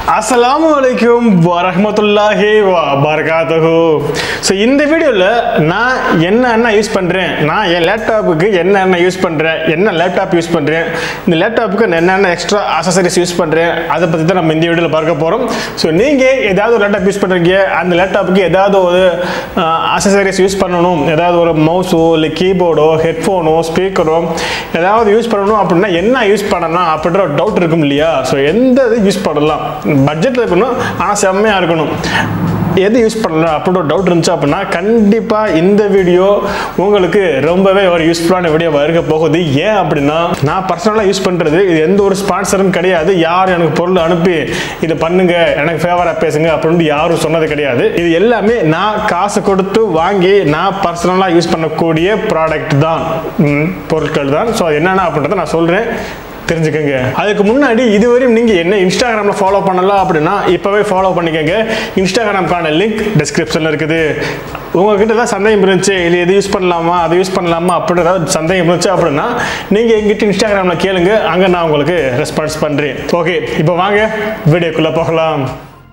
அஸ்ஸலாமு அலைக்கும் வரஹ்மத்துல்லாஹி வ பரகாத்துஹு ஸோ இந்த வீடியோவில் நான் என்னென்ன யூஸ் பண்ணுறேன் நான் என் லேப்டாப்புக்கு என்னென்ன யூஸ் பண்ணுறேன் என்ன லேப்டாப் யூஸ் பண்ணுறேன் இந்த லேப்டாப்புக்கு நான் என்னென்ன எக்ஸ்ட்ரா அசசரிஸ் யூஸ் பண்ணுறேன் அதை பற்றி தான் நம்ம இந்த வீடியோவில் பார்க்க போகிறோம் ஸோ நீங்கள் ஏதாவது ஒரு லேப்டாப் யூஸ் பண்ணுறீங்க அந்த லேப்டாப்புக்கு ஏதாவது ஒரு அசசரிஸ் யூஸ் பண்ணணும் ஏதாவது ஒரு மவுஸோ இல்லை கீபோர்டோ ஹெட்ஃபோனோ ஸ்பீக்கரோ ஏதாவது யூஸ் பண்ணணும் அப்படின்னா என்ன யூஸ் பண்ணலாம் அப்படின்ற ஒரு டவுட் இருக்கும் இல்லையா ஸோ எந்த இது யூஸ் பண்ணலாம் பட்ஜெட்டில் இருக்கணும் ஆனால் செம்மையாக இருக்கணும் எது யூஸ் பண்ணலாம் அப்படின்ற ஒரு டவுட் இருந்துச்சு அப்படின்னா கண்டிப்பாக இந்த வீடியோ உங்களுக்கு ரொம்பவே ஒரு யூஸ்ஃபுல்லான வீடியோவாக இருக்க போகுது ஏன் அப்படின்னா நான் பர்சனலாக யூஸ் பண்ணுறது இது எந்த ஒரு ஸ்பான்சரும் கிடையாது யார் எனக்கு பொருள் அனுப்பி இது பண்ணுங்க எனக்கு ஃபேவராக பேசுங்க அப்படின்னு யாரும் சொன்னது கிடையாது இது எல்லாமே நான் காசு கொடுத்து வாங்கி நான் பர்சனலாக யூஸ் பண்ணக்கூடிய ப்ராடக்ட் தான் ம், பொருட்கள் தான் ஸோ என்னென்ன அப்படின்றத நான் சொல்கிறேன் தெரிஞ்சுக்கங்க அதுக்கு முன்னாடி இதுவரையும் நீங்கள் என்ன இன்ஸ்டாகிராமில் ஃபாலோ பண்ணலாம் அப்படின்னா இப்போவே ஃபாலோ பண்ணிக்கோங்க இன்ஸ்டாகிராம்க்கான லிங்க் டிஸ்கிரிப்ஷனில் இருக்குது உங்ககிட்ட தான் சந்தேகம் இருந்துச்சு இல்லை எது யூஸ் பண்ணலாமா அதை யூஸ் பண்ணலாமா அப்படின்னு ஏதாவது சந்தேகம் இருந்துச்சு அப்படின்னா நீங்கள் எங்கிட்ட இன்ஸ்டாகிராமில் கேளுங்க அங்கே நான் உங்களுக்கு ரெஸ்பான்ஸ் பண்ணுறேன் ஓகே இப்போ வாங்க வீடியோக்குள்ளே போகலாம்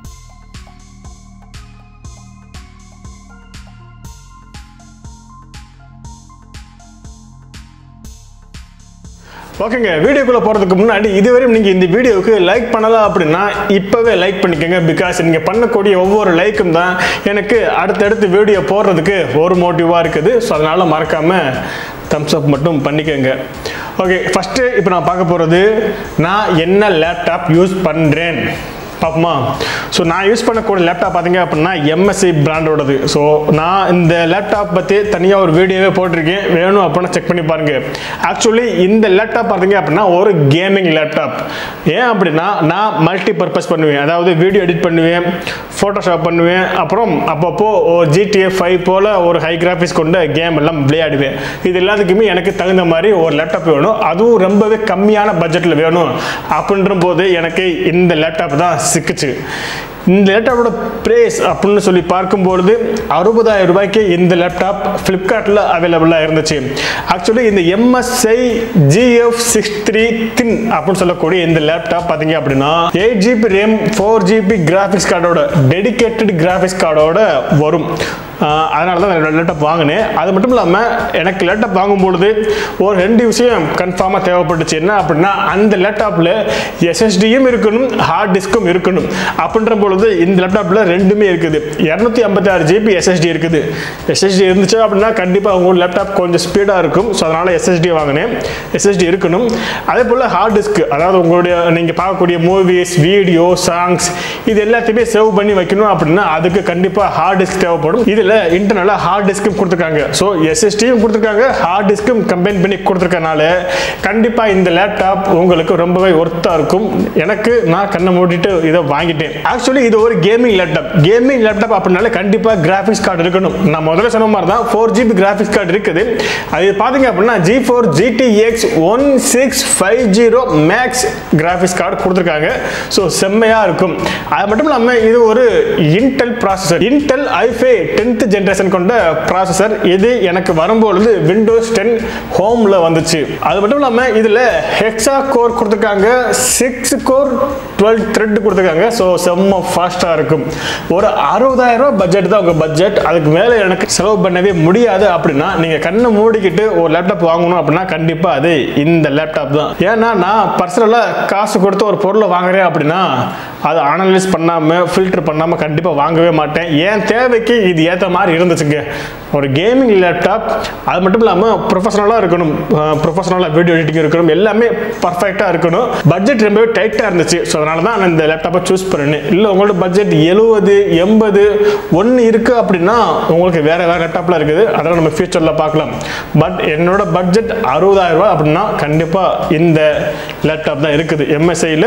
ஓகேங்க வீடியோக்குள்ளே போகிறதுக்கு முன்னாடி இதுவரையும் நீங்கள் இந்த வீடியோவுக்கு லைக் பண்ணலாம் அப்படின்னா இப்போவே லைக் பண்ணிக்கோங்க பிகாஸ் நீங்கள் பண்ணக்கூடிய ஒவ்வொரு லைக்கும் தான் எனக்கு அடுத்தடுத்து வீடியோ போடுறதுக்கு ஒரு மோட்டிவாக இருக்குது ஸோ அதனால் மறக்காமல் தம்ஸ் அப் மட்டும் பண்ணிக்கோங்க ஓகே ஃபஸ்ட்டு இப்போ நான் பார்க்க போகிறது நான் என்ன லேப்டாப் யூஸ் பண்ணுறேன் பார்ப்போமா ஸோ நான் யூஸ் பண்ணக்கூடிய லேப்டாப் பார்த்தீங்க அப்படின்னா எம்எஸ்சி பிராண்டோடது ஸோ நான் இந்த லேப்டாப் பற்றி தனியாக ஒரு வீடியோவே போட்டிருக்கேன் வேணும் அப்படின்னா செக் பண்ணி பாருங்க ஆக்சுவலி இந்த லேப்டாப் பார்த்தீங்க அப்படின்னா ஒரு கேமிங் லேப்டாப் ஏன் அப்படின்னா நான் மல்டி பர்பஸ் பண்ணுவேன் அதாவது வீடியோ எடிட் பண்ணுவேன் ஃபோட்டோஷாப் பண்ணுவேன் அப்புறம் அப்பப்போ ஒரு ஜிடிஏ ஃபைவ் போல் ஒரு ஹை கிராஃபிக்ஸ் கொண்ட கேம் எல்லாம் விளையாடுவேன் இது எல்லாத்துக்குமே எனக்கு தகுந்த மாதிரி ஒரு லேப்டாப் வேணும் அதுவும் ரொம்பவே கம்மியான பட்ஜெட்டில் வேணும் அப்படின்ற போது எனக்கு இந்த லேப்டாப் தான் சிக்குச்சு இந்த லேப்டாப்போட ப்ரைஸ் அப்படின்னு சொல்லி பார்க்கும்பொழுது அறுபதாயிரம் ரூபாய்க்கு இந்த லேப்டாப் ஃப்ளிப்கார்ட்டில் அவைலபிளாக இருந்துச்சு ஆக்சுவலி இந்த MSI GF six three thin அப்படின்னு சொல்லக்கூடிய இந்த லேப்டாப் பார்த்தீங்க அப்படின்னா eight GB RAM four GB graphics கார்டோட டெடிகேட்டட் கிராஃபிக்ஸ் கார்டோட வரும் அதனால தான் நான் லேப்டாப் வாங்கினேன் அது மட்டும் இல்லாமல் எனக்கு லேப்டாப் வாங்கும்பொழுது ஒரு ரெண்டு விஷயம் கன்ஃபார்மாக தேவைப்பட்டுச்சு என்ன அப்படின்னா அந்த லேப்டாப்பில் எஸ்எஸ்டியும் இருக்கணும் ஹார்ட் டிஸ்க்கும் இருக்கணும் அப்படின்ற பொழுது இந்த லேப்டாப்பில் ரெண்டுமே இருக்குது இரநூத்தி ஐம்பத்தி ஆறு ஜிபி எஸ்எஸ்டி இருக்குது எஸ்எஸ்டி இருந்துச்சு அப்படின்னா கண்டிப்பாக உங்கள் லேப்டாப் கொஞ்சம் ஸ்பீடாக இருக்கும் ஸோ அதனால் எஸ்எஸ்டி வாங்கினேன் எஸ்எஸ்டி இருக்கணும் அதே போல் ஹார்ட் டிஸ்க் அதாவது உங்களுடைய நீங்கள் பார்க்கக்கூடிய மூவிஸ் வீடியோ சாங்ஸ் இது எல்லாத்தையுமே சேவ் பண்ணி வைக்கணும் அப்படின்னா அதுக்கு கண்டிப்பாக ஹார்ட் டிஸ்க் தேவைப்படும் இதில் இன்டர்னலாக ஹார்ட் டிஸ்க்கும் கொடுத்துருக்காங்க ஸோ எஸ்எஸ்டியும் கொடுத்துருக்காங்க ஹார்ட் டிஸ்க்கும் கம்பைன் பண்ணி கொடுத்துருக்கனால கண்டிப்பாக இந்த லேப்டாப் உங்களுக்கு ரொம்பவே ஒர்த்தாக இருக்கும் எனக்கு நான் கண்ணை மூடிட்டு இதை வாங்கிட்டேன் ஆக்சுவலி இது ஒரு கேமிங் லேப்டாப் கேமிங் லேப்டாப் அப்படின்னால கண்டிப்பாக கிராஃபிக்ஸ் கார்டு இருக்கணும் நான் முதல்ல சொன்ன மாதிரி தான் ஃபோர் ஜிபி கிராஃபிக்ஸ் கார்டு இருக்குது அது பார்த்தீங்க அப்படின்னா G four GTX one six five zero max graphics card கொடுத்துருக்காங்க ஸோ செம்மையாக இருக்கும் அது மட்டும் இல்லாமல் இது ஒரு Intel processor Intel i five tenth generation கொண்ட ப்ராசஸர் இது எனக்கு வரும்பொழுது விண்டோஸ் டென் ஹோமில் வந்துச்சு அது மட்டும் இல்லாமல் இதில் ஹெக்ஸா கோர் கொடுத்துருக்காங்க சிக்ஸ் கோர் டுவெல் த்ரெட் கொடுத்துருக்காங்க ஸோ செம்ம ஃபாஸ்ட்டாக இருக்கும் ஒரு அறுபதாயிரம் ரூபாய் பட்ஜெட் தான் உங்கள் பட்ஜெட் அதுக்கு மேலே எனக்கு செலவு பண்ணவே முடியாது அப்படின்னா நீங்கள் கண்ணை மூடிக்கிட்டு ஒரு லேப்டாப் வாங்கணும் அப்படின்னா கண்டிப்பாக அது இந்த லேப்டாப் தான் ஏன்னா நான் பர்சனலாக காசு கொடுத்து ஒரு பொருளை வாங்குறேன் அப்படின்னா அதை அனலைஸ் பண்ணாமல் ஃபில்டர் பண்ணாமல் கண்டிப்பாக வாங்கவே மாட்டேன் என் தேவைக்கு இது ஏற்ற மாதிரி இருந்துச்சுங்க ஒரு கேமிங் லேப்டாப் அது மட்டும் இல்லாமல் ப்ரொஃபஷனலாக இருக்கணும் ப்ரொஃபஷனலாக வீடியோ எடிட்டிங் இருக்கணும் எல்லாமே பர்ஃபெக்டாக இருக்கணும் பட்ஜெட் ரொம்பவே டைட்டாக இருந்துச்சு ஸோ அதனால தான் நான் இந்த லேப்டாப்பை சூஸ் பண்ணினேன் இல்லை உங்களோட பட்ஜெட் எழுபது எண்பது ஒன்று இருக்குது அப்படின்னா உங்களுக்கு வேறு வேறு லேப்டாப்லாம் இருக்குது அதெல்லாம் நம்ம ஃபியூச்சரில் பார்க்கலாம் பட் என்னோட பட்ஜெட் அறுபதாயிரம் ரூபாய் அப்படின்னா கண்டிப்பாக இந்த லேப்டாப் தான் இருக்குது எம்எஸ்ஐயில்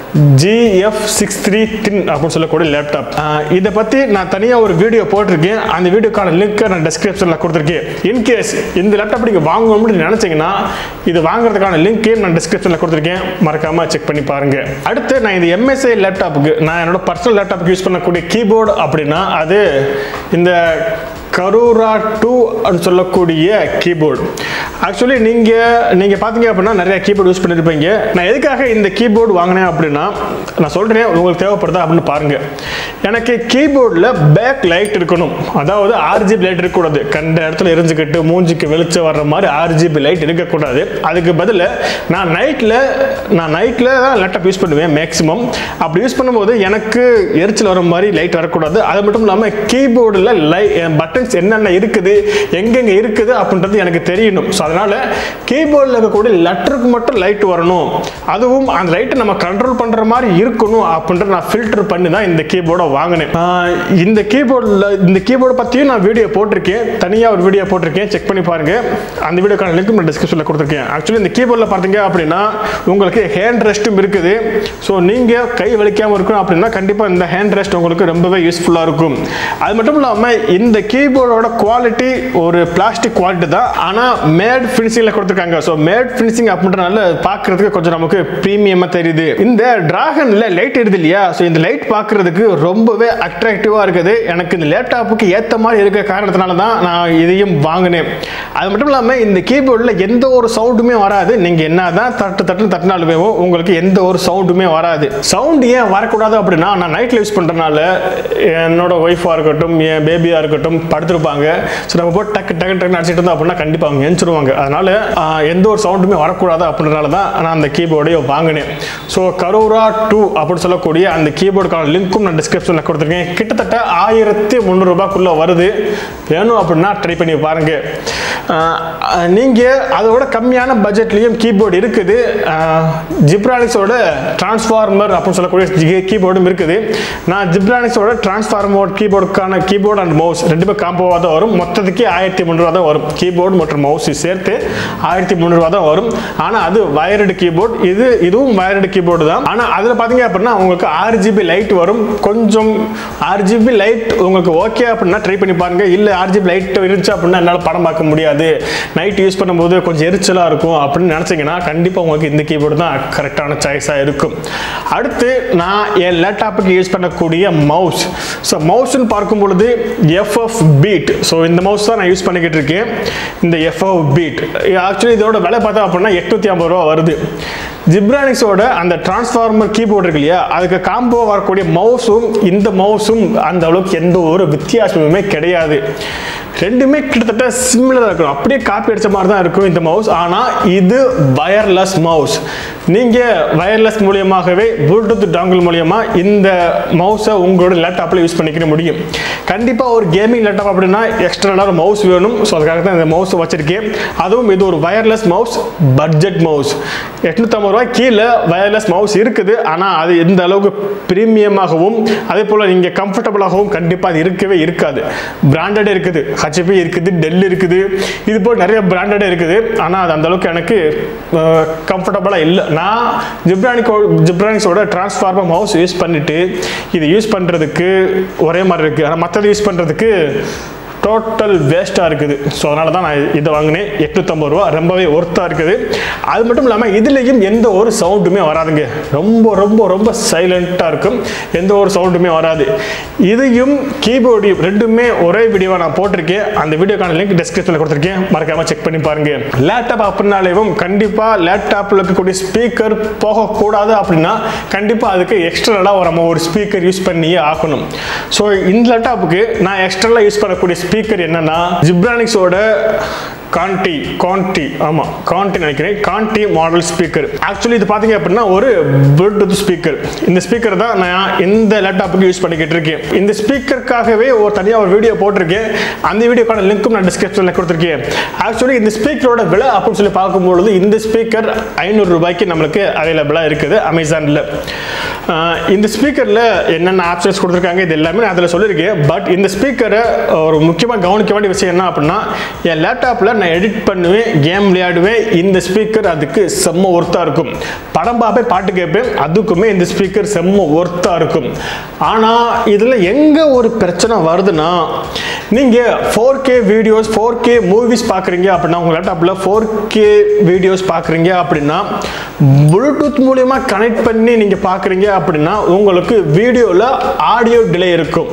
ஜிஎஃப் சிக்ஸ் த்ரீ தின் அப்படின்னு சொல்லக்கூடிய லேப்டாப் இதை பற்றி நான் தனியாக ஒரு வீடியோ போட்டிருக்கேன் அந்த வீடியோக்கான லிங்க்கை நான் டிஸ்கிரிப்ஷனில் கொடுத்துருக்கேன் இன்கேஸ் இந்த லேப்டாப் நீங்கள் வாங்கணும்னு நினச்சிங்கன்னா இது வாங்குறதுக்கான லிங்க்கையும் நான் டிஸ்கிரிப்ஷனில் கொடுத்துருக்கேன் மறக்காமல் செக் பண்ணி பாருங்கள் அடுத்து நான் இந்த எம்எஸ்ஐ லேப்டாப்புக்கு நான் என்னோட பர்சனல் லேப்டாப்புக்கு யூஸ் பண்ணக்கூடிய கீபோர்டு அப்படின்னா அது இந்த கரூரா டூ சொல்லக்கூடிய கீபோர்டு ஆக்சுவலி நீங்கள் நீங்கள் பார்த்தீங்க அப்படின்னா நிறைய கீபோர்டு யூஸ் பண்ணியிருப்பீங்க நான் எதுக்காக இந்த கீபோர்டு வாங்கினேன் அப்படின்னா நான் சொல்கிறேன் உங்களுக்கு தேவைப்படுதா அப்படின்னு பாருங்கள் எனக்கு கீபோர்டில் பேக் லைட் இருக்கணும் அதாவது ஆர்ஜிபி லைட் இருக்கக்கூடாது கண்ட இடத்துல எரிஞ்சுக்கிட்டு மூஞ்சிக்கு வெளிச்சம் வர்ற மாதிரி ஆர்ஜிபி லைட் இருக்கக்கூடாது அதுக்கு பதில் நான் நைட்டில் நான் நைட்டில் தான் லேப்டாப் யூஸ் பண்ணுவேன் மேக்ஸிமம் அப்படி யூஸ் பண்ணும்போது எனக்கு எரிச்சல் வர மாதிரி லைட் வரக்கூடாது அது மட்டும் இல்லாமல் கீபோர்டில் லை பட்டன்ஸ் என்னென்ன இருக்குது எங்கெங்கே இருக்குது அப்படின்றது எனக்கு தெரியணும் ஸோ அதனால் கீபோர்டில் இருக்கக்கூடிய லெட்டருக்கு மட்டும் லைட் வரணும் அதுவும் அந்த லைட்டை நம்ம கண்ட்ரோல் பண்ணுற மாதிரி இருக்கணும் அப்படின்ற நான் ஃபில்டர் பண்ணி தான் இந்த கீபோர்டை வாங்கினேன் ஆஹ் இந்த கீபோர்டில் இந்த கீபோர்டை பற்றியும் நான் வீடியோ போட்டிருக்கேன் தனியாக ஒரு வீடியோ போட்டிருக்கேன் செக் பண்ணி பாருங்க அந்த வீடியோக்கான லிங்க் நான் டிஸ்கிரிப்ஷனில் கொடுத்துருக்கேன் ஆக்சுவலி இந்த கீபோர்டில் பார்த்தீங்க அப்படின்னா உங்களுக்கு ஹேண்ட் ரெஸ்ட்டும் இருக்குது ஸோ நீங்கள் கை வலிக்காமல் இருக்கணும் அப்படின்னா கண்டிப்பாக இந்த ஹேண்ட் ரெஸ்ட் உங்களுக்கு ரொம்பவே யூஸ்ஃபுல்லாக இருக்கும் அது மட்டும் இல்லாமல் இந்த கீபோர்டோட குவாலிட்டி ஒரு பிளாஸ்டிக் குவாலிட்டி தான் ஆனால் மேட் ஃபினிஷிங்கில் கொடுத்துருக்காங்க ஸோ மேட் ஃபினிஷிங் அப்படின்றனால பார்க்கறதுக்கு கொஞ்சம் நமக்கு ப்ரீமியமாக தெரியுது இந்த டிராகனில் லைட் எரியுது இல்லையா ஸோ இந்த லைட் பார்க்கறதுக்கு ரொம்பவே அட்ராக்டிவாக இருக்குது எனக்கு இந்த லேப்டாப்புக்கு ஏற்ற மாதிரி இருக்க காரணத்தினால தான் நான் இதையும் வாங்கினேன் அது மட்டும் இல்லாமல் இந்த கீபோர்டில் எந்த ஒரு சவுண்டுமே வராது நீங்கள் என்ன தான் தட்டு தட்டு தட்டினாலுமே உங்களுக்கு எந்த ஒரு சவுண்டுமே வராது சவுண்ட் ஏன் வரக்கூடாது அப்படின்னா நான் நைட்டில் யூஸ் பண்ணுறதுனால என்னோட ஒய்ஃபாக இருக்கட்டும் என் பேபியாக இருக்கட்டும் படுத்திருப்பாங்க ஸோ நம்ம போட்டு டக்கு டக்கு டக்குன்னு அடிச்சிட்டு இருந்தோம் அப்படின்னா கண்டிப்பாக அவங்க எந்திரிச்சிருவாங்க அதனால ஆஹ், எந்த ஒரு சவுண்டுமே வரக்கூடாது அப்படின்றனால தான் நான் அந்த கீபோர்டையே வாங்கினேன் ஸோ கரோரா டூ அப்படின்னு சொல்லக்கூடிய அந்த கீபோர்டுக்கான லிங்க்கும் நான் டிஸ்கிரிப்ஷனில் கொடுத்துருக்கேன் கிட்டத்தட்ட ஆயிரத்தி முந்நூறுரூபாக்குள்ளே வருது வேணும் அப்படின்னா ட்ரை பண்ணி பாருங்க ஆஹ், நீங்கள் அதோட கம்மியான பட்ஜெட்லேயும் கீபோர்டு இருக்குது ஜிப்ரானிக்ஸோட டிரான்ஸ்ஃபார்மர் அப்படின்னு சொல்லக்கூடிய கீபோர்டும் இருக்குது நான் ஜிப்ரானிக்ஸோட டிரான்ஸ்ஃபார்மர் கீபோர்டுக்கான கீபோர்டு அண்ட் மவுஸ் ரெண்டுமே காம்போவாக தான் வரும் மொத்தத்துக்கு ஆயிரத்தி முந்நூறுவா தான் வரும் கீபோர்டு மற்றும் மவுஸ் சேர்த்து ஆயிரத்தி முந்நூறுவா தான் வரும் ஆனால் அது வயர்டு கீபோர்டு இது இதுவும் வயர்டு கீபோர்டு தான் ஆனால் அதில் பார்த்தீங்க அப்படின்னா உங்களுக்கு ஆறு ஜிபி லைட் வரும் கொஞ்சம் ஆறு ஜிபி லைட் உங்களுக்கு ஓகே அப்படின்னா ட்ரை பண்ணி பாருங்க இல்லை ஆறு ஜிபி லைட் இருந்துச்சு அப்படின்னா என்னால் படம் பார்க்க முடியாது நைட் யூஸ் பண்ணும்போது கொஞ்சம் எரிச்சலாக இருக்கும் அப்படின்னு நினச்சிங்கன்னா கண்டிப்பாக உங்களுக்கு இந்த கீபோர்டு தான் கரெக்டான சாய்ஸாக இருக்கும் அடுத்து நான் என் லேப்டாப்புக்கு யூஸ் பண்ணக்கூடிய மவுஸ் ஸோ மவுஸ்னு பார்க்கும் பொழுது எஃப்எஃப் பீட் ஸோ இந்த மவுஸ் தான் நான் யூஸ் பண்ணிக்கிட்டு இருக்கேன் இந்த எஃப்எஃப் பீட் ஆக்சுவலி இதோட விலை பார்த்தா அப்படின்னா எட்நூற்றி ஐம்பது ரூபா வருது ஜிப்ரானிக்ஸோட அந்த டிரான்ஸ்ஃபார்மர் கீபோர்டு இருக்கு இல்லையா அதுக்கு காம்போ வரக்கூடிய மவுஸும் இந்த மவுஸும் அந்த அளவுக்கு எந்த ஒரு வித்தியாசமுமே கிடையாது ரெண்டுமே கிட்டத்தட்ட சிமிலராக இருக்கும் அப்படியே காப்பி அடிச்ச மாதிரி தான் இருக்கும் இந்த மவுஸ் ஆனால் இது வயர்லெஸ் மவுஸ் நீங்கள் வயர்லெஸ் மூலியமாகவே ப்ளூடூத் டாங்கிள் மூலியமா இந்த மவுஸை உங்களோட லேப்டாப்பில் யூஸ் பண்ணிக்கிற முடியும் கண்டிப்பாக ஒரு கேமிங் லேப்டாப் அப்படின்னா எக்ஸ்டர்னலாக ஒரு மவுஸ் வேணும் ஸோ அதுக்காக தான் இந்த மவுஸ் வச்சிருக்கேன் அதுவும் இது ஒரு வயர்லெஸ் மவுஸ் பட்ஜெட் மவுஸ் எட்நூற்றம்பது ரூபாய் கீழே வயர்லெஸ் மவுஸ் இருக்குது ஆனால் அது எந்த அளவுக்கு ப்ரீமியமாகவும் அதே போல் நீங்கள் கம்ஃபர்டபுளாகவும் கண்டிப்பாக அது இருக்கவே இருக்காது பிராண்டட் இருக்குது ஹச்பி இருக்குது டெல் இருக்குது இது போல் நிறைய பிராண்டட் இருக்குது ஆனால் அது அந்த அளவுக்கு எனக்கு கம்ஃபர்டபுளாக இல்லை நான் ஜிப்ரானிக்கோ ஜிப்ரானிக்ஸோட டிரான்ஸ்ஃபார்மர் மவுஸ் யூஸ் பண்ணிட்டு இது யூஸ் பண்ணுறதுக்கு ஒரே மாதிரி இருக்குது ஆனால் மற்றது யூஸ் பண்ணுறதுக்கு டோட்டல் வேஸ்ட்டாக இருக்குது ஸோ அதனால தான் நான் இதை வாங்கினேன் எட்நூற்றம்பது ரூபா ரொம்பவே ஒர்த்தாக இருக்குது அது மட்டும் இல்லாமல் இதுலேயும் எந்த ஒரு சவுண்டுமே வராதுங்க ரொம்ப ரொம்ப ரொம்ப சைலண்ட்டாக இருக்கும் எந்த ஒரு சவுண்டுமே வராது இதையும் கீபோர்டையும் ரெண்டுமே ஒரே வீடியோவை நான் போட்டிருக்கேன் அந்த வீடியோக்கான லிங்க் டிஸ்கிரிப்ஷனில் கொடுத்துருக்கேன் மறக்காமல் செக் பண்ணி பாருங்க லேப்டாப் அப்படின்னாலேயும் கண்டிப்பாக லேப்டாப்பில் இருக்கக்கூடிய ஸ்பீக்கர் போகக்கூடாது அப்படின்னா கண்டிப்பாக அதுக்கு எக்ஸ்டர்னலாக நம்ம ஒரு ஸ்பீக்கர் யூஸ் பண்ணியே ஆகணும் ஸோ இந்த லேப்டாப்புக்கு நான் எக்ஸ்டர்னலாக யூஸ் பண்ணக்கூடிய ஸ்பீக்கர் என்னன்னா ஜிப்ரானிக்ஸோட கான்டி கான்டி ஆமாம் கான்டி நினைக்கிறேன் கான்டி மாடல் ஸ்பீக்கர் ஆக்சுவலி இது பார்த்தீங்க அப்படின்னா ஒரு ப்ளூடூத் ஸ்பீக்கர் இந்த ஸ்பீக்கர் தான் நான் இந்த லேப்டாப்புக்கு யூஸ் பண்ணிக்கிட்டு இருக்கேன் இந்த ஸ்பீக்கருக்காகவே ஒரு தனியாக ஒரு வீடியோ போட்டிருக்கேன் அந்த வீடியோக்கான லிங்க்கும் நான் டிஸ்கிரிப்ஷனில் கொடுத்துருக்கேன் ஆக்சுவலி இந்த ஸ்பீக்கரோட விலை அப்படின்னு சொல்லி பார்க்கும்பொழுது இந்த ஸ்பீக்கர் ஐநூறு ரூபாய்க்கு நம்மளுக்கு அவைலபிளாக இருக்குது அமேசானில் இந்த ஸ்பீக்கரில் என்னென்ன ஆப்ஷன்ஸ் கொடுத்துருக்காங்க இது எல்லாமே நான் அதில் சொல்லியிருக்கேன் பட் இந்த ஸ்பீக்கரை ஒரு முக்கியமாக கவனிக்க வேண்டிய விஷயம் என்ன அப்படின்னா என் லேப்டாப்பில் நான் எடிட் பண்ணுவேன் கேம் விளையாடுவேன் இந்த ஸ்பீக்கர் அதுக்கு செம்ம ஒர்த்தாக இருக்கும் படம் பார்ப்பேன் பாட்டு கேட்பேன் அதுக்குமே இந்த ஸ்பீக்கர் செம்ம ஒர்த்தாக இருக்கும் ஆனால் இதில் எங்கே ஒரு பிரச்சனை வருதுன்னா நீங்கள் four K videos four K movies பார்க்குறீங்க அப்படின்னா உங்கள் லேப்டாப்பில் ஃபோர் கே வீடியோஸ் பார்க்குறீங்க அப்படின்னா ப்ளூடூத் மூலியமா கனெக்ட் பண்ணி நீங்கள் பார்க்குறீங்க அப்படின்னா உங்களுக்கு வீடியோவில் ஆடியோ டிலே இருக்கும்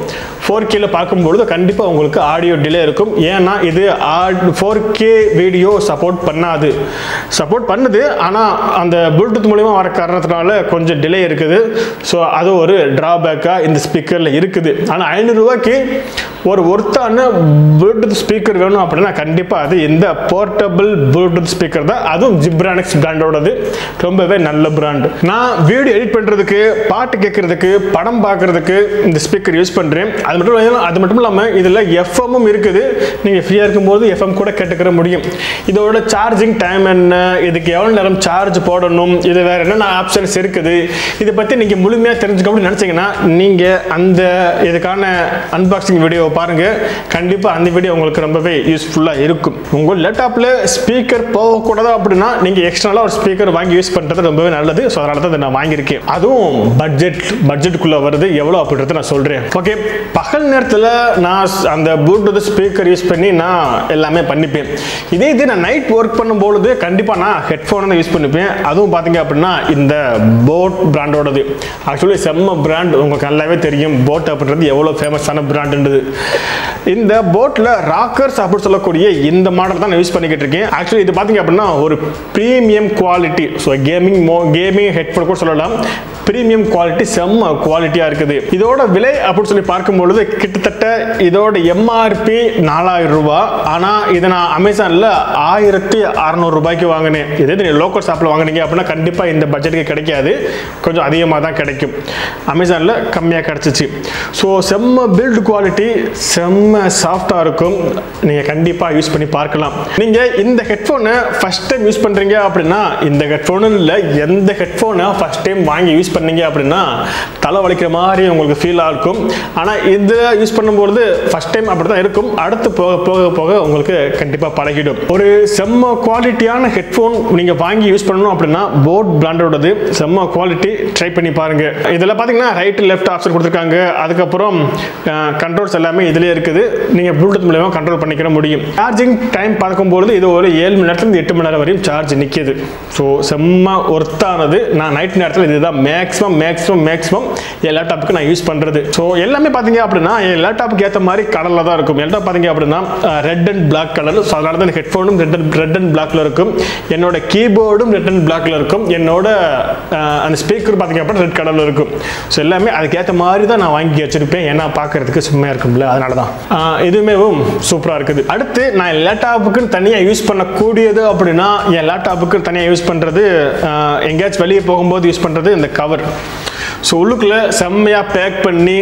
ஃபோர் கேல பார்க்கும்பொழுது கண்டிப்பாக உங்களுக்கு ஆடியோ டிலே இருக்கும் ஏன்னா இது ஃபோர் கே வீடியோ சப்போர்ட் பண்ணாது சப்போர்ட் பண்ணுது ஆனால் அந்த ப்ளூடூத் மூலிமா வர காரணத்தினால கொஞ்சம் டிலே இருக்குது ஸோ அது ஒரு ட்ராபேக்காக இந்த ஸ்பீக்கரில் இருக்குது ஆனால் ஐநூறுரூவாய்க்கு ஒரு ஒர்த்தான ப்ளூடூத் ஸ்பீக்கர் வேணும் அப்படின்னா கண்டிப்பாக அது இந்த போர்ட்டபிள் ப்ளூடூத் ஸ்பீக்கர் தான் அதுவும் ஜிப்ரானிக்ஸ் பிராண்டோடது ரொம்பவே நல்ல பிராண்ட் நான் வீடியோ எடிட் பண்ணுறதுக்கு பாட்டு கேட்கறதுக்கு படம் பார்க்கறதுக்கு இந்த ஸ்பீக்கர் யூஸ் பண்ணுறேன் அது மட்டும் இல்லாமல் அது மட்டும் இல்லாமல் இதில் எஃப்எம்மும் இருக்குது நீங்கள் ஃப்ரீயாக இருக்கும்போது எஃப்எம் கூட கேட்டுக்கிற முடியும் இதோட சார்ஜிங் டைம் என்ன இதுக்கு எவ்வளோ நேரம் சார்ஜ் போடணும் இது வேறு என்னென்ன ஆப்ஷன்ஸ் இருக்குது இதை பற்றி நீங்கள் முழுமையாக தெரிஞ்சுக்கணும்னு நினச்சிங்கன்னா நீங்கள் அந்த இதுக்கான அன்பாக்சிங் வீடியோவை பாருங்கள் கண்டிப்பாக அந்த வீடியோ உங்களுக்கு ரொம்பவே யூஸ்ஃபுல்லாக இருக்கும் உங்கள் லேப்டாப்பில் ஸ்பீக்கர் போகக்கூடாது அப்படின்னா நீங்கள் எக்ஸ்ட்ரலாக ஒரு ஸ்பீக்கர் வாங்கி யூஸ் பண்ணுறது ரொம்பவே நல்லது ஸோ அதனால தான் இதை நான் வாங்கியிருக்கேன் அதுவும் பட்ஜெட் பட்ஜெட்டுக்குள்ளே வருது எவ்வளோ அப்படின்றத நான் சொல்கிறேன் ஓகே பகல் நேரத்தில் நான் அந்த ப்ளூடூத் ஸ்பீக்கர் யூஸ் பண்ணி நான் எல்லாமே பண்ணிப்பேன் இதே இது நான் நைட் ஒர்க் பண்ணும்பொழுது கண்டிப்பாக நான் ஹெட்ஃபோன் தான் யூஸ் பண்ணிப்பேன் அதுவும் பார்த்தீங்க அப்படின்னா இந்த போட் பிராண்டோடது ஆக்சுவலி செம்ம பிராண்ட் உங்களுக்கு நல்லாவே தெரியும் போட் அப்படின்றது எவ்வளோ ஃபேமஸான பிராண்டுன்றது இந்த போட்டில் ராக்கர்ஸ் அப்படின்னு சொல்லக்கூடிய இந்த மாடல் தான் நான் யூஸ் பண்ணிக்கிட்டு இருக்கேன் ஆக்சுவலி இது பார்த்தீங்க அப்படின்னா ஒரு ப்ரீமியம் குவாலிட்டி ஸோ கேமிங் மோ கேமிங் ஹெட்ஃபோன் கூட சொல்லலாம் ப்ரீமியம் குவாலிட்டி செம்ம குவாலிட்டியாக இருக்குது இதோட விலை அப்படின்னு சொல்லி பார்க்கும்பொழுது கிட்டத்தட்ட இதோட எம்ஆர்பி நாலாயிரம் ரூபாய் ஆனால் இதை நான் அமேசானில் ஆயிரத்தி அறநூறு ரூபாய்க்கு வாங்கினேன் இதே நீங்கள் லோக்கல் ஷாப்பில் வாங்கினீங்க அப்படின்னா கண்டிப்பாக இந்த பட்ஜெட்டுக்கு கிடைக்காது கொஞ்சம் அதிகமாக தான் கிடைக்கும் அமேசானில் கம்மியாக கிடச்சிச்சு ஸோ செம்ம பில்ட் குவாலிட்டி செம்ம சாஃப்டாக இருக்கும் நீங்கள் கண்டிப்பாக யூஸ் பண்ணி பார்க்கலாம் நீங்கள் இந்த ஹெட்ஃபோனை ஃபஸ்ட் டைம் யூஸ் பண்ணுறீங்க அப்படின்னா இந்த ஹெட்ஃபோனு இல்லை எந்த ஹெட்ஃபோனை ஃபஸ்ட் டைம் வாங்கி யூஸ் பண்ணீங்க அப்படின்னா தலை வலிக்கிற மாதிரி உங்களுக்கு ஃபீல் ஆகும் ஆனால் இது யூஸ் பண்ணும்பொழுது ஃபஸ்ட் டைம் அப்படி தான் இருக்கும் அடுத்து போக போக போக உங்களுக்கு கண்டிப்பாக பழகிடும் ஒரு செம்ம குவாலிட்டியான ஹெட்ஃபோன் நீங்கள் வாங்கி யூஸ் பண்ணணும் அப்படின்னா போட் பிராண்டோடது செம்ம குவாலிட்டி ட்ரை பண்ணி பாருங்க இதில் பார்த்தீங்கன்னா ரைட் லெஃப்ட் ஆப்ஷன் கொடுத்துருக்காங்க அதுக்கப்புறம் கண்ட்ரோல்ஸ் எல்லாமே இதுலேயே இருக்குது நீங்கள் ப்ளூடூத் மூலயமா கண்ட்ரோல் பண்ணிக்கிற முடியும் சார்ஜிங் டைம் பார்க்கும்பொழுது இது ஒரு ஏழு மணி நேரத்துலேருந்து எட்டு மணி நேரம் வரையும் சார்ஜ் நிற்கிது ஸோ செம்ம ஒர்த்தானது நான் நைட் நேரத்தில் இதுதான் மேக்ஸிமம் மேக்ஸிமம் மேக்ஸிமம் என் லேப்டாப்புக்கு நான் யூஸ் பண்ணுறது ஸோ எல்லாமே பார்த்தீங்க அப்படின்னா என் லேப்டாப்புக்கு ஏற்ற மாதிரி கடலில் தான் இருக்கும் லேப்டாப் பார்த்தீங்க அப்படின்னா red and black colour so அதனால தான் ஹெட்ஃபோனும் ரெட் அண்ட் ரெட் அண்ட் பிளாக்ல இருக்கும் என்னோட கீபோர்டும் ரெட் அண்ட் பிளாக்ல இருக்கும் என்னோட அஹ், அந்த ஸ்பீக்கர் பார்த்தீங்க அப்படின்னா ரெட் கலரில் இருக்கும் ஸோ எல்லாமே அதுக்கேற்ற மாதிரி தான் நான் வாங்கி வச்சிருப்பேன் ஏன்னா பார்க்கறதுக்கு செம்மையாக இருக்கும்ல அதனால தான் அஹ், இதுவுமே சூப்பராக இருக்குது அடுத்து நான் என் லேப்டாப்புக்குன்னு தனியாக யூஸ் பண்ணக்கூடியது அப்படின்னா என் லேப்டாப்புக்கு தனியாக யூஸ் பண்ணுறது எங்கேயாச்சும் வெளியே போகும்போது யூஸ் பண்ணுறது இந்த கவர் ஸோ உள்ளுக்குள்ளே செம்மையாக பேக் பண்ணி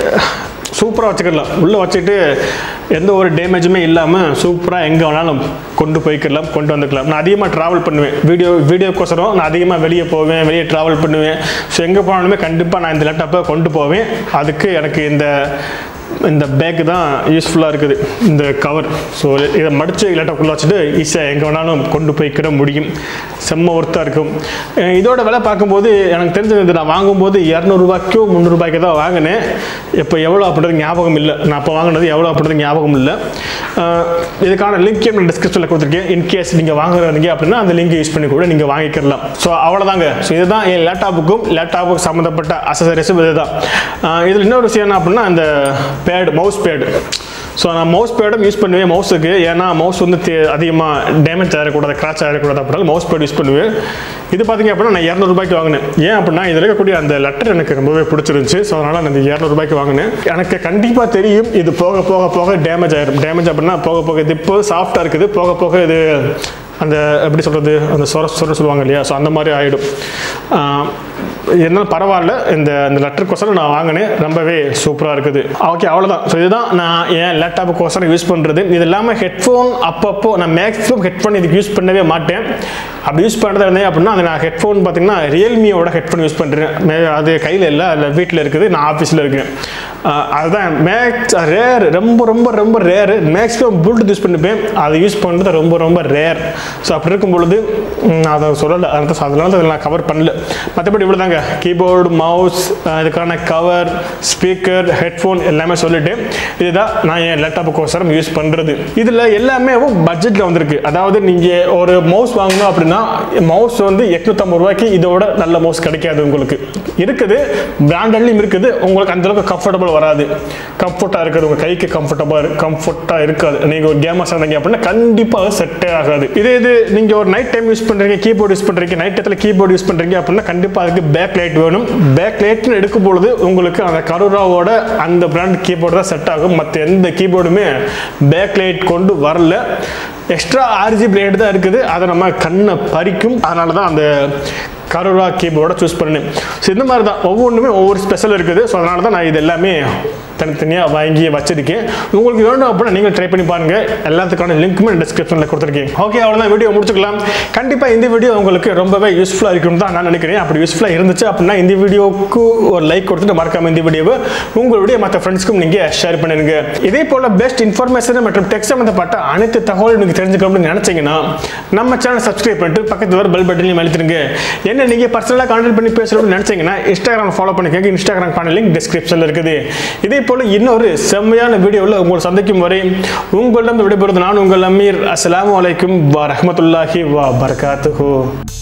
சூப்பராக வச்சுக்கலாம் உள்ளே வச்சுட்டு எந்த ஒரு டேமேஜுமே இல்லாமல் சூப்பராக எங்கே வேணாலும் கொண்டு போய்க்கலாம் கொண்டு வந்துக்கலாம் நான் அதிகமாக ட்ராவல் பண்ணுவேன் வீடியோ வீடியோக்கோசரம் நான் அதிகமாக வெளியே போவேன் வெளியே ட்ராவல் பண்ணுவேன் ஸோ எங்கே போனாலுமே கண்டிப்பாக நான் இந்த லேப்டாப்பை கொண்டு போவேன் அதுக்கு எனக்கு இந்த இந்த பேக் தான் யூஸ்ஃபுல்லாக இருக்குது இந்த கவர் ஸோ இதை மடித்து லேப்டாப்புக்குள்ளே வச்சுட்டு ஈஸியாக எங்கே வேணாலும் கொண்டு போய்க்கிட முடியும் செம்ம ஒர்த்தாக இருக்கும் அஹ் இதோட விலை பார்க்கும்போது எனக்கு தெரிஞ்சது இது நான் வாங்கும்போது இரநூறுபாய்க்கோ முந்நூறுபாய்க்கு தான் வாங்கினேன் இப்போ எவ்வளோ அப்படின்றது ஞாபகம் இல்லை நான் அப்போ வாங்கினது எவ்வளோ அப்படின்றது ஞாபகம் இல்லை அஹ் இதுக்கான லிங்க் நான் டிஸ்கிரிப்ஷனில் கொடுத்துருக்கேன் இன்கேஸ் நீங்கள் வாங்குறீங்க அப்படின்னா அந்த லிங்க் யூஸ் பண்ணி கூட நீங்கள் வாங்கிக்கலாம் ஸோ அவ்வளோதாங்க ஸோ இதுதான் என் லேப்டாப்புக்கும் லேப்டாப்புக்கு சம்மந்தப்பட்ட அசசரிஸும் இதுதான் அஹ் இதில் இன்னொரு விஷயம் என்ன அப்படின்னா இந்த பேட் மவுஸ் பேடு ஸோ நான் மவுஸ் பேடும் யூஸ் பண்ணுவேன் மவுஸுக்கு ஏன்னா மவுஸ் வந்து தே- அதிகமாக டேமேஜ் ஆகிடக்கூடாது கிராச் ஆகிடக்கூடாது அப்படின்னா மவுஸ் பேட் யூஸ் பண்ணுவேன் இது பார்த்தீங்க அப்படின்னா நான் இரநூறுபாய்க்கு வாங்கினேன் ஏன் அப்படின்னா இதில் இருக்கக்கூடிய அந்த லெட்டர் எனக்கு ரொம்பவே பிடிச்சிருந்துச்சு ஸோ அதனால் நான் இந்த இரநூறுபாய்க்கு வாங்கினேன் எனக்கு கண்டிப்பாக தெரியும் இது போக போக போக டேமேஜ் ஆயிடும் டேமேஜ் அப்படின்னா போக போக இது இப்போ சாஃப்டாக இருக்குது போக போக இது அந்த எப்படி சொல்கிறது அந்த சொர சொர சொல்லுவாங்க இல்லையா ஸோ அந்த மாதிரி ஆகிடும் இருந்தாலும் பரவாயில்ல இந்த இந்த லெட்டருக்கோசரம் நான் வாங்கினேன் ரொம்பவே சூப்பராக இருக்குது ஓகே அவ்வளோதான் ஸோ இதுதான் நான் என் லேப்டாப்புக்கோசரம் யூஸ் பண்ணுறது இது இல்லாமல் ஹெட்ஃபோன் அப்பப்போ நான் மேக்ஸிமம் ஹெட்ஃபோன் இதுக்கு யூஸ் பண்ணவே மாட்டேன் அப்படி யூஸ் பண்ணுறது இருந்தேன் அப்படின்னா அது நான் ஹெட்ஃபோன் பார்த்தீங்கன்னா ரியல்மியோட ஹெட்ஃபோன் யூஸ் பண்ணுறேன் அது கையில் இல்லை அதில் வீட்டில் இருக்குது நான் ஆஃபீஸில் இருக்கேன் ஆஹ் அதுதான் மேக்ஸ் ரேர் ரொம்ப ரொம்ப ரொம்ப ரேர் மேக்ஸிமம் ப்ளூடூத் யூஸ் பண்ணிப்பேன் அதை யூஸ் பண்ணுறது ரொம்ப ரொம்ப ரேர் ஸோ அப்படி இருக்கும் பொழுது ம், அதை சொல்லலை அதனால அதனால அதை நான் கவர் பண்ணல மற்றபடி இவ்வளோ தாங்க பாருங்க கீபோர்டு மவுஸ் இதுக்கான கவர் ஸ்பீக்கர் ஹெட்ஃபோன் எல்லாமே சொல்லிட்டு இதுதான் நான் என் லேப்டாப்புக்கோசரம் யூஸ் பண்ணுறது இதில் எல்லாமே பட்ஜெட்டில் வந்திருக்கு அதாவது நீங்கள் ஒரு மவுஸ் வாங்கணும் அப்படின்னா மவுஸ் வந்து எட்நூற்றம்பது ரூபாய்க்கு இதோட நல்ல மவுஸ் கிடைக்காது உங்களுக்கு இருக்குது பிராண்டட்லையும் இருக்குது உங்களுக்கு அந்தளவுக்கு கம்ஃபர்டபுள் வராது கம்ஃபர்ட்டாக இருக்குது உங்கள் கைக்கு கம்ஃபர்டபுள் கம்ஃபர்ட்டாக இருக்காது நீங்கள் ஒரு கேமர்ஸ் இருந்தீங்க அப்படின்னா கண்டிப்பாக செட்டே ஆகாது இதே இது நீங்கள் ஒரு நைட் டைம் யூஸ் பண்ணுறீங்க கீபோர்டு யூஸ் பண்ணுறீங்க நைட் இடத்துல கீபோர்டு யூஸ் பண்ணுறீங்க அப்படின்னா கண்டிப்பாக அதுக்கு பேக் லைட் வேணும் பேக் லைட்னு எடுக்கும் பொழுது உங்களுக்கு அந்த கருராவோட அந்த பிராண்ட் கீபோர்டு தான் செட் ஆகும் மற்ற எந்த கீபோர்டுமே பேக் லைட் கொண்டு வரல எக்ஸ்ட்ரா ஆர்ஜி பிளேட் தான் இருக்குது அதை நம்ம கண்ணை பறிக்கும் அதனால தான் அந்த கரோரா கீபோர்டை சூஸ் பண்ணேன் ஸோ இந்த மாதிரி தான் ஒவ்வொன்றுமே ஒவ்வொரு ஸ்பெஷல் இருக்குது ஸோ அதனால தான் நான் இது எல்லாமே தனித்தனியாக வாங்கி வச்சிருக்கேன் உங்களுக்கு வேணும் அப்படின்னா நீங்கள் ட்ரை பண்ணி பாருங்கள் எல்லாத்துக்கான லிங்க்குமே டிஸ்கிரிப்ஷனில் கொடுத்துருக்கேன் ஓகே அவ்வளோதான் வீடியோ முடிச்சுக்கலாம் கண்டிப்பாக இந்த வீடியோ உங்களுக்கு ரொம்பவே யூஸ்ஃபுல்லாக இருக்கும் தான் நான் நினைக்கிறேன் அப்படி யூஸ்ஃபுல்லாக இருந்துச்சு அப்படின்னா இந்த வீடியோவுக்கு ஒரு லைக் கொடுத்துட்டு மறக்காம இந்த வீடியோவை உங்களுடைய மற்ற ஃப்ரெண்ட்ஸ்க்கும் நீங்கள் ஷேர் பண்ணிடுங்க இதே போல் பெஸ்ட் இன்ஃபர்மேஷன் மற்றும் டெக்ஸ்ட் சம்மந்தப்பட்ட அனைத்து தகவலும் நீங்கள் தெரிஞ்சுக்கணும்னு நினச்சிங்கன்னா நம்ம சேனல் சப்ஸ்கிரைப் பண்ணிட்டு பக்கத்தில் வர பெல் பட்டனையும் அழுத்திடுங்க என்ன நீங்கள் பர்சனலாக கான்டெக்ட் பண்ணி பேசணும்னு நினச்சிங்கன்னா இன்ஸ்டாகிராம் ஃபாலோ பண்ணிக்கோங்க இன்ஸ்டாகிராம் கான லிங்க் டிஸ்கிரிப்ஷனில் இருக்குது இதே போல் இன்னொரு செம்மையான வீடியோவில் உங்களை சந்திக்கும் வரை உங்களிடம் விடைபெறுவது நான் உங்கள் அமீர் அஸ்ஸலாமு அலைக்கும் வ ரஹ்மத்துல்லாஹி வ பரகாத்துஹு